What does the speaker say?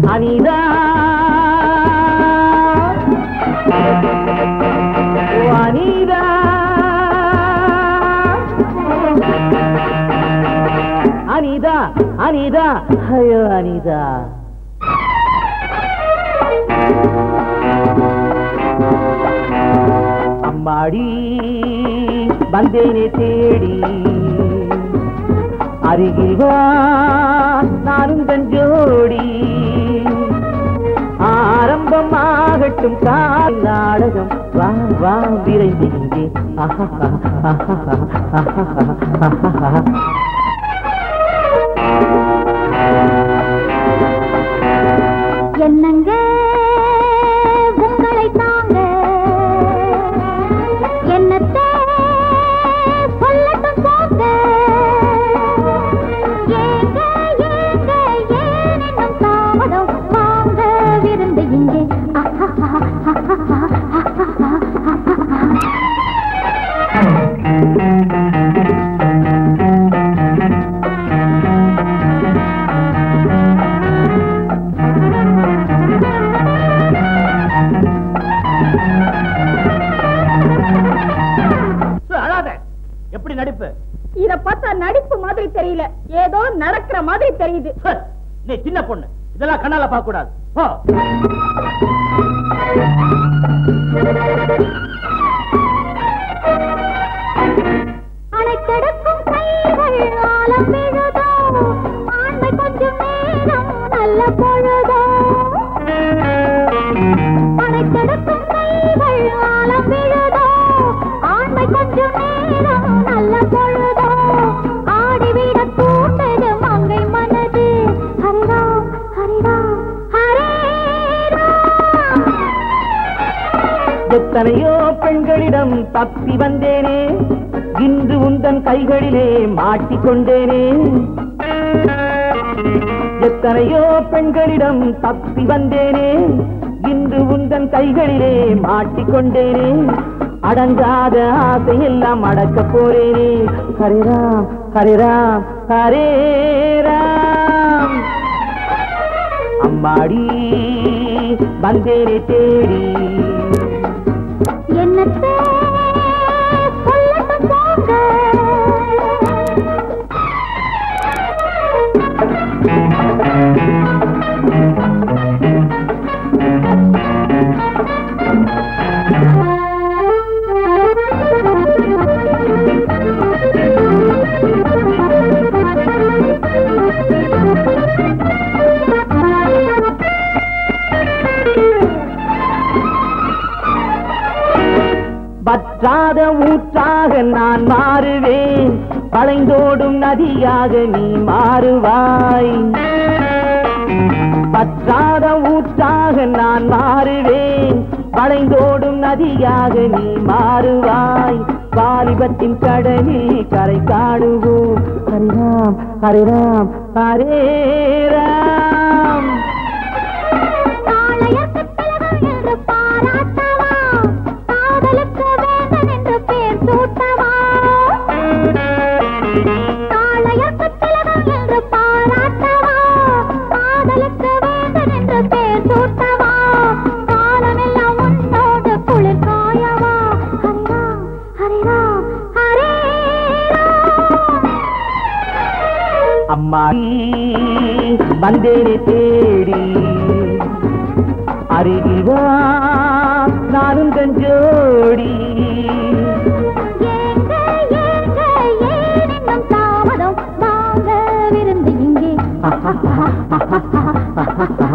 அனிதா ஓ அனிதா அனிதா அனிதா ஐயோ அனிதா அம்மாடி வந்தேனே தேடி அருகில் வா நானும் தஞ்சோடி ஆரம்பமாகட்டும் கால் நாடகம் வா வா விரைந்து இங்கே என்னங்க உங்களை தாங்க என்னத்தை சொல்லட்டும் போங்க ஏங்க ஏங்க ஏன் இன்னும் தாமதம் வாங்க விருந்து இங்கே அழாத எப்படி நடிப்பு இத பார்த்தா நடிப்பு மாதிரி தெரியல ஏதோ நடக்கிற மாதிரி தெரியுது ஹ, நீ சின்ன பொண்ணு இதெல்லாம் கண்ணால பார்க்க கூடாது போ. அணைக்கடக்கும் கைகள் ஆலம் விழுதோ ஆண்மை கொஞ்சம் நேரம் நல்ல பொழுதோ அணைக்கடக்கும் கைகள் ஆலம் விழுதோ ஆண்மை கொஞ்சம் நேரம் நல்ல பொழுதோ ஆடிவிட தூண்டது மங்கை மனது ஹரிராம் ஹரிராம் ஹரே ராம் எத்தனையோ பெண்களிடம் தப்பி வந்தேனே இன்று உந்தன் கைகளிலே மாட்டிக்கொண்டேனே எத்தனையோ பெண்களிடம் தப்பி வந்தேனே இன்று உந்தன் கைகளிலே மாட்டிக்கொண்டேனே அடங்காத ஆசையெல்லாம் அடக்கப் போறேனே ஹரிராம் ஹரிராம் ஹரே ராம் அம்மாடி வந்தேனே தேடி என்னத்தை சொல்லட்டும் போங்க வற்றாத ஊற்றாக நான் மாறுவேன் வளைந்தோடும் நதியாக நீ மாறுவாய் வற்றாத ஊற்றாக நான் மாறுவேன் வளைந்தோடும் நதியாக நீ மாறுவாய் வாலிபத்தின் கடலில் கரை காணுவோம் ஹரிராம் ஹரிராம் ஹரே ராம் நாளையற்கு திலகம் என்று பாராட்டவா காதலுக்கு வேந்தன் என்று பேர் சூட்டவா நாளையற்கு திலகம் என்று பாராட்டவா காதலுக்கு வேந்தன் என்று பேர் சூட்டவா காலமெல்லாம் உன்னோடு குளிர் காயவா ஹரிராம் ஹரிராம் ஹரே ராம் அம்மா வந்தேனே தேடி அருகில் வா நானும் கஞ்சோடி ஏங்க ஏங்க ஏன் இன்னும் தாமதம் வாங்க விருந்து இங்கே